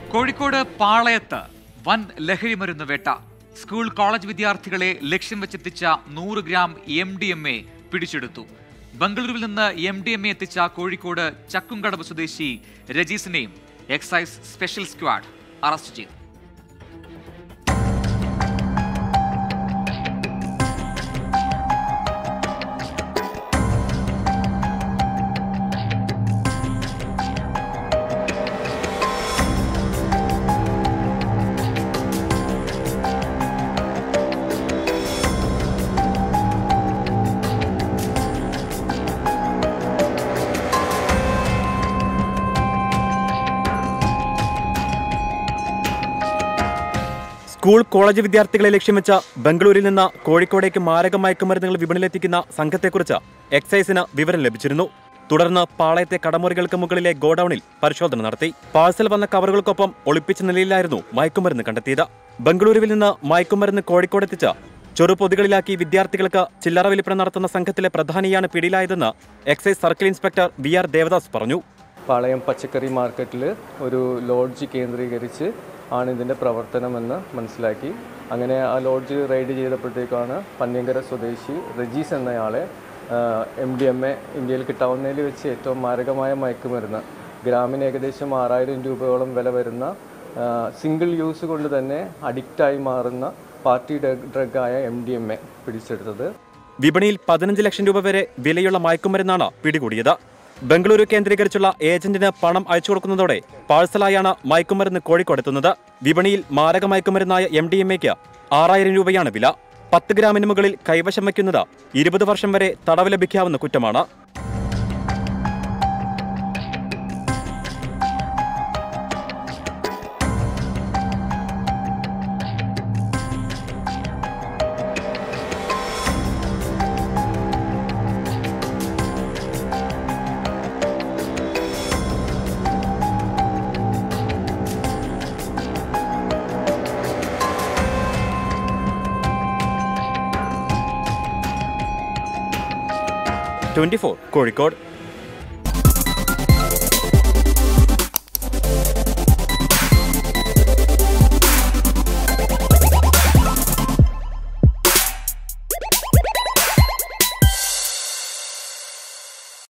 കോഴിക്കോട് പാളയത്ത് വൻ ലഹരിമരുന്ന് വേട്ട സ്കൂൾ കോളേജ് വിദ്യാർത്ഥികളെ ലക്ഷ്യം വെച്ചെത്തിച്ച നൂറ് gram M D M A പിടിച്ചെടുത്തു ബംഗളൂരുവിൽ നിന്ന് എം ഡി എം എ എത്തിച്ച കോഴിക്കോട് ചക്കുംകടവ് സ്വദേശി രജീസിനെയും എക്സൈസ് സ്പെഷ്യൽ സ്ക്വാഡ് അറസ്റ്റ് ചെയ്തു സ്കൂൾ കോളേജ് വിദ്യാർത്ഥികളെ ലക്ഷ്യം വെച്ച ബംഗളൂരിൽ നിന്ന് കോഴിക്കോടേക്ക് മാരക മയക്കുമരുന്നുകൾ വിപണിയിലെത്തിക്കുന്ന സംഘത്തെക്കുറിച്ച് എക്സൈസിന് വിവരം ലഭിച്ചിരുന്നു തുടർന്ന് പാളയത്തെ കടമുറികൾക്ക് മുകളിലെ ഗോഡൌണിൽ പരിശോധന നടത്തി പാഴ്സൽ വന്ന കവറുകൾക്കൊപ്പം ഒളിപ്പിച്ച നിലയിലായിരുന്നു മയക്കുമരുന്ന് കണ്ടെത്തിയത് ബംഗളൂരുവിൽ നിന്ന് മയക്കുമരുന്ന് കോഴിക്കോടെത്തിച്ച ചെറുപൊതികളിലാക്കി വിദ്യാർത്ഥികൾക്ക് ചില്ലറ വിൽപ്പന നടത്തുന്ന സംഘത്തിലെ പ്രധാനിയാണ് പിടിയിലായതെന്ന് excise circle inspector V R Devadas പറഞ്ഞു പാളയം പച്ചക്കറി മാർക്കറ്റിൽ ഒരു ലോഡ്ജ് കേന്ദ്രീകരിച്ച് ആണ് ഇതിൻ്റെ പ്രവർത്തനമെന്ന് മനസ്സിലാക്കി അങ്ങനെ ആ ലോഡ്ജ് റെയ്ഡ് ചെയ്തപ്പോഴത്തേക്കാണ് പന്ന്യങ്കര സ്വദേശി റജീസ് എന്നയാളെ എം ഡി എം എ ഇന്ത്യയിൽ കിട്ടാവുന്നതിൽ വെച്ച് ഏറ്റവും മാരകമായ മയക്കുമരുന്ന് ഗ്രാമിന് ഏകദേശം ആറായിരം രൂപയോളം വില വരുന്ന സിംഗിൾ യൂസ് കൊണ്ട് തന്നെ അഡിക്റ്റായി മാറുന്ന പാർട്ടി ഡ്രഗായ എം ഡി എം എ പിടിച്ചെടുത്തത് വിപണിയിൽ പതിനഞ്ച് ലക്ഷം രൂപ വരെ വിലയുള്ള മയക്കുമരുന്നാണ് പിടികൂടിയത് ബംഗളൂരു കേന്ദ്രീകരിച്ചുള്ള ഏജന്റിന് പണം അയച്ചു കൊടുക്കുന്നതോടെ പാഴ്സലായാണ് മയക്കുമരുന്ന് കോഴിക്കോടെത്തുന്നത് വിപണിയിൽ മാരക മയക്കുമരുന്നായ എം ഡി എം എക്ക് ആറായിരം രൂപയാണ് വില പത്ത് ഗ്രാമിന് മുകളിൽ കൈവശം വയ്ക്കുന്നത് ഇരുപത് വർഷം വരെ തടവ് ലഭിക്കാവുന്ന കുറ്റമാണ് ട്വന്റി കോഴിക്കോട്